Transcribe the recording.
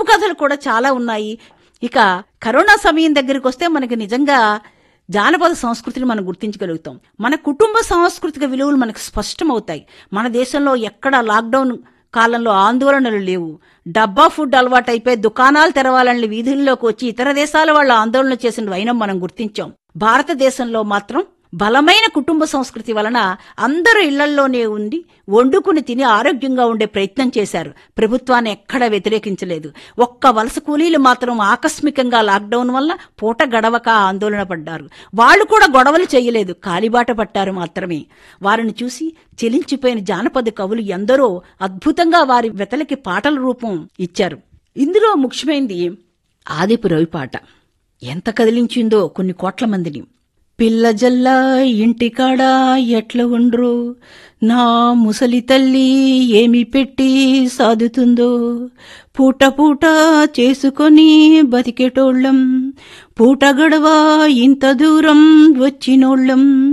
కథలు కూడా చాలా ఉన్నాయి ఇక కరోనా సమయం దగ్గరికి వస్తే మనకి నిజంగా జానపద సంస్కృతిని మనం గుర్తించగలుగుతాం మన కుటుంబ సాంస్కృతిక విలువలు మనకు స్పష్టమవుతాయి మన దేశంలో ఎక్కడ లాక్డౌన్ కాలంలో ఆందోళనలు లేవు డబ్బా ఫుడ్ అలవాటైపోయి దుకాణాలు తెరవాలని వీధుల్లోకి వచ్చి ఇతర దేశాల వాళ్ళ ఆందోళన చేసిన వైనం మనం గుర్తించాం భారతదేశంలో మాత్రం బలమైన కుటుంబ సంస్కృతి వలన అందరూ ఇళ్లల్లోనే ఉండి వండుకుని తిని ఆరోగ్యంగా ఉండే ప్రయత్నం చేశారు ప్రభుత్వాన్ని ఎక్కడా వ్యతిరేకించలేదు ఒక్క వలస కూలీలు మాత్రం ఆకస్మికంగా లాక్డౌన్ వల్ల పూట గడవక ఆందోళన పడ్డారు వాళ్ళు కూడా గొడవలు చేయలేదు కాలిబాట పట్టారు మాత్రమే వారిని చూసి చెలించిపోయిన జానపద కవులు ఎందరో అద్భుతంగా వారి వెతలకి పాటల రూపం ఇచ్చారు ఇందులో ముఖ్యమైనది ఆదిపు రవి పాట ఎంత కదిలించిందో కొన్ని కోట్ల మందిని పిల్ల జల్ల ఇంటికాడ ఎట్ల ఉండ్రు నా ముసలి తల్లి ఏమి పెట్టి సాదుతుందో పూట పూట చేసుకొని బతికేటోళ్ళం పూట గడవ ఇంత దూరం వచ్చినోళ్ళం